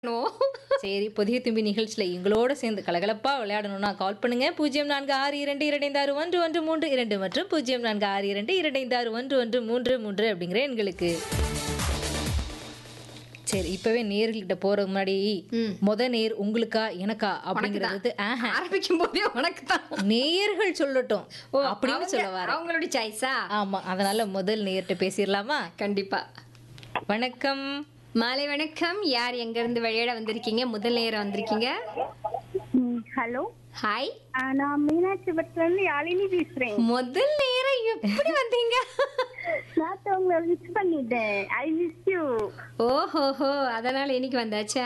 சரி புதிய தும்பி நிகழ்ச்சியில எங்களோட சேர்ந்து கலகலப்பா விளையாடணும்னா கால் பண்ணுங்க பூஜ்ஜியம் நான்கு ஆறு இரண்டு இரண்டு ஆறு ஒன்று ஒன்று மூன்று இரண்டு மற்றும் பூஜ்ஜியம் நான்கு ஆறு இரண்டு இரண்டு ஆறு ஒன்று ஒன்று மூன்று மூன்று அப்படிங்கிற எண்களுக்கு சரி இப்பவே நேர்கிட்ட போறதுக்கு முன்னாடி ம். முத நேர் உங்களுக்கா எனக்கா அப்படிங்கிறது ஆஹா. ஆரம்பிக்கும் போதே உனக்கு தான் நேயர்கள் சொல்லட்டும் அப்படின்னு சொல்ல வர அவங்களுடைய சாய்ஸா ஆமா அதனால முதல் நேர்கிட்ட பேசிடலாமா கண்டிப்பா வணக்கம் மாலை வணக்கம் யார் எங்க இருந்து விளையாட வந்திருக்கீங்க முதல் நேரம் வந்திருக்கீங்க ஹலோ ஹாய் நான் மீனாட்சி பட்ல இருந்து யாழினி பேசுறேன் முதல் நேரம் எப்படி வந்தீங்க நான் உங்களை மிஸ் பண்ணிட்டேன் ஐ மிஸ் யூ ஓஹோஹோ அதனால இன்னைக்கு வந்தாச்சா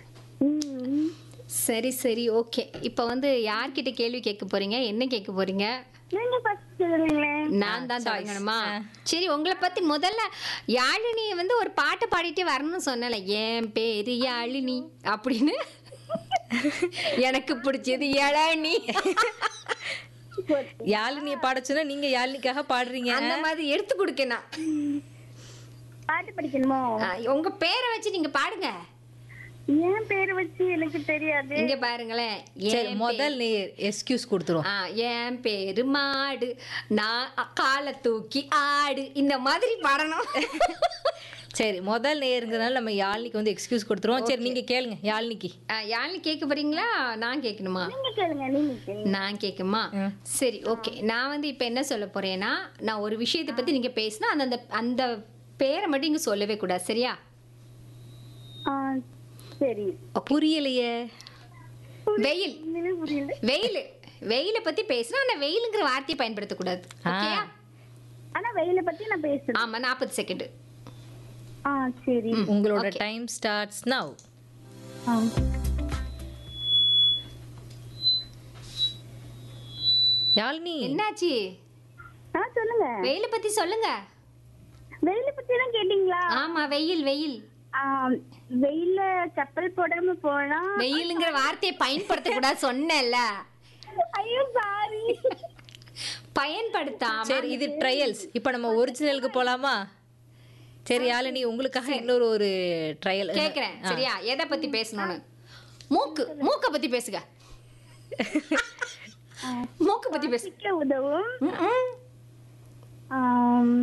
சரி சரி ஓகே இப்போ வந்து யார்கிட்ட கேள்வி கேட்க போறீங்க என்ன கேட்க போறீங்க நீங்க ஃபர்ஸ்ட் சொல்றீங்களேன் நான் தான் தொடங்கணுமா சரி உங்களை பத்தி முதல்ல யாழினி வந்து ஒரு பாட்டு பாடிட்டே வரணும்னு சொன்னல என் பேரு யாழினி அப்படின்னு எனக்கு பிடிச்சது இளநீ யாழினியை பாட சொன்னா நீங்க யாழினிக்காக பாடுறீங்க அந்த மாதிரி எடுத்து கொடுக்கணும் பாட்டு படிக்கணுமோ உங்க பேரை வச்சு நீங்க பாடுங்க என் பேர் வச்சு எனக்கு தெரியாது இங்க பாருங்களேன் சரி என் முதல் நேர் எஸ்கியூஸ் கொடுத்துருவோம் ஆ, என் பேரு மாடு நான் காலை தூக்கி ஆடு இந்த மாதிரி பாடணும் சரி முதல் நேருங்கிறதுனால நம்ம யாழினிக்கு வந்து எக்ஸ்கியூஸ் கொடுத்துருவோம் சரி நீங்க கேளுங்க யாழினிக்கு ஆ, யாழினி கேட்க போறீங்களா நான் கேட்கணுமா நீங்க கேளுங்க நீங்க கேளுங்க நான் கேட்குமா சரி ஓகே நான் வந்து இப்போ என்ன சொல்ல போறேன்னா நான் ஒரு விஷயத்தை பத்தி நீங்க பேசினா அந்த அந்த அந்த பேரை மட்டும் இங்க சொல்லவே கூடாது சரியா ஆ, சரி புரியலையே வெயில் ஒண்ணுமே புரியல வெயில் வெயிலை பத்தி பேசினா அந்த வெயிலுங்கிற வார்த்தையை பயன்படுத்தக்கூடாது ஓகேயா ஆனா வெயில பத்தி நான் பேசுறேன் ஆமா நாற்பது செகண்ட் ஆ சரி உங்களோட டைம் ஸ்டார்ட்ஸ் நவ் ஆ. யாழினி என்னாச்சு ஆ சொல்லுங்க வெயிலை பத்தி சொல்லுங்க வெயில பத்தி தான் கேட்டீங்களா ஆமா வெயில் வெயில் ஆ, வெயில்ல செப்பல் போடாம போனா வெயிலுங்கிற வார்த்தையை பயன்படுத்தக்கூடாது சொன்னேன்ல ஐயோ சாரி பயன்படுத்தாம சரி இது ட்ரையல்ஸ் இப்போ நம்ம ஒரிஜினலுக்கு போலாமா சரி யாழினி உங்களுக்காக இன்னொரு ஒரு ட்ரையல் கேக்குறேன் சரியா எதை பத்தி பேசணும்னு மூக்கு மூக்க பத்தி பேசுங்க மூக்கு பத்தி பேசு சிக்க உதவும் ம்ம். ஆம்,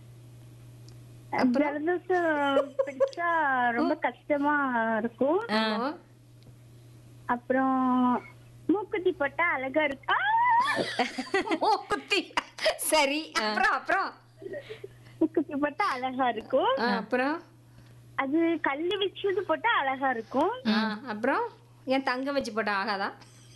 ஜலதோஷம் பிடிச்சா ரொம்ப கஷ்டமா இருக்கும் ஆமா. அப்புறம் மூக்குத்தி போட்டா அழகா இருக்கா மூக்குத்தி சரி அப்புறம் அப்புறம் மூக்குத்தி போட்டா அழகா இருக்கும் ஆ, அப்புறம் அது கல்லு வச்சது போட்டா அழகா இருக்கும் ஆ, அப்புறம் என் தங்க வச்சு போட்ட ஆகாதா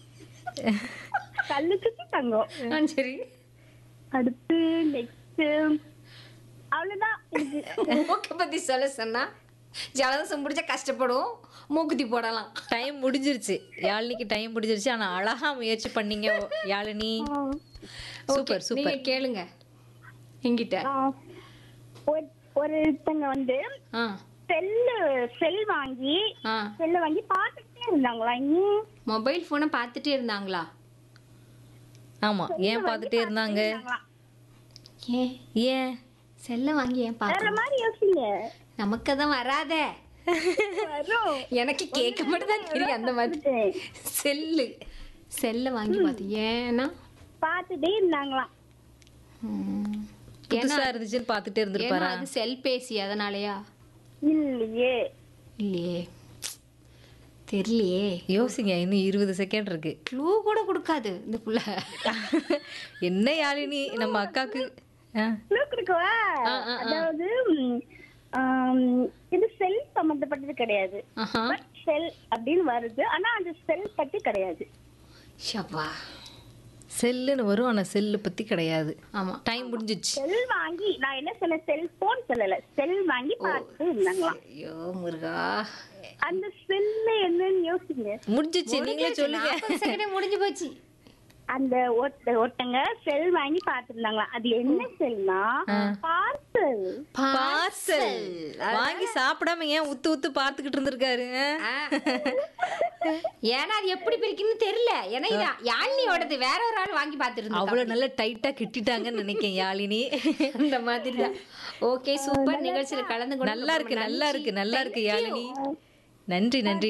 கல்லு சுத்தி தங்கம் ஆ, சரி அடுத்து நெக்ஸ்ட் அவ்வளவுதான் எனக்கு மூக்க பத்தி சொல்ல சொன்னா ஜலதோஷம் பிடிச்சா கஷ்டப்படும் மூக்குத்தி போடலாம் டைம் முடிஞ்சிருச்சு யாழினிக்கு டைம் முடிஞ்சிருச்சு ஆனா அழகா முயற்சி பண்ணீங்க யாழினி சூப்பர் நீங்க சூப்பர் கேளுங்க எங்கிட்ட ஆ, ஒரு- ஒருத்தங்க வந்து ஆ செல்லு செல் வாங்கி ஆ செல்ல வாங்கி பார்த்துட்டே இருந்தாங்களா ஏன் மொபைல் போனை பார்த்துட்டே இருந்தாங்களா ஆமா ஏன் பார்த்துட்டே இருந்தாங்க இருந்தாங்களா? ஏன் ஏன் செல்ல வாங்கி ஏன் வேற பார்த்து மாதிரி யோசிங்க நமக்கு தான் வராதே வரும் எனக்கு கேட்க மட்டும் தான் தெரியும் அந்த மாதிரி செல்லு செல்ல வாங்கி பார்த்து ஏன்னா பார்த்துட்டே இருந்தாங்களாம் ம். புதுசா இருந்துச்சுன்னு பார்த்துட்டே ஏன்னா இருந்திருப்பாரா அது செல்பேசி அதனாலயா இல்லையே இல்லையே தெரியலையே யோசிங்க இன்னும் இருபது செகண்ட் இருக்கு க்ளூ கூட கொடுக்காது இந்த புள்ள என்ன யாழினி நம்ம அக்காக்கு ஆ, Clue கொடுக்கவா ஆ, ஆ, ஆ. அதாவது ம், ஆம், இது செல் சம்பந்தப்பட்டது கிடையாது ஆஹா பட் செல் அப்படின்னு வருது ஆனா அந்த செல் பத்தி கிடையாது ஷப்பா செல்லுன்னு வரும் ஆனா செல்லு பத்தி கிடையாது ஆமா டைம் முடிஞ்சிச்சு செல் வாங்கி நான் என்ன சொன்னேன் செல்போன் சொல்லல செல் வாங்கி பார்த்துட்டு இருந்தாங்களாம் ஐயோ முருகா அந்த செல்ல என்னன்னு யோசிங்க முடிஞ்சிச்சு நீங்களே சொல்லுங்க நாற்பது செகண்டே முடிஞ்சு போச்சு அந்த ஒருத்த ஒருத்தங்க செல் வாங்கி பார்த்திருந்தாங்களா அது என்ன செல்னா பார்சல் பார்சல் வாங்கி சாப்பிடாம ஏன் உத்து உத்து பார்த்துக்கிட்டு இருந்திருக்காரு ஆ. ஏன்னா அது எப்படி பிரிக்கணும்னு தெரியல ஏன்னா இது யாழ்னியோடது வேற ஒரு ஆள் வாங்கி பார்த்துருந்தோம் அவ்வளவு நல்ல டைட்டா கிட்டிட்டாங்கன்னு நினைக்கிறேன் யாழினி அந்த மாதிரி தான் ஓகே சூப்பர் நிகழ்ச்சியில கலந்து கொண்டு நல்லா இருக்கு நல்லா இருக்கு நல்லா இருக்கு யாழினி நன்றி நன்றி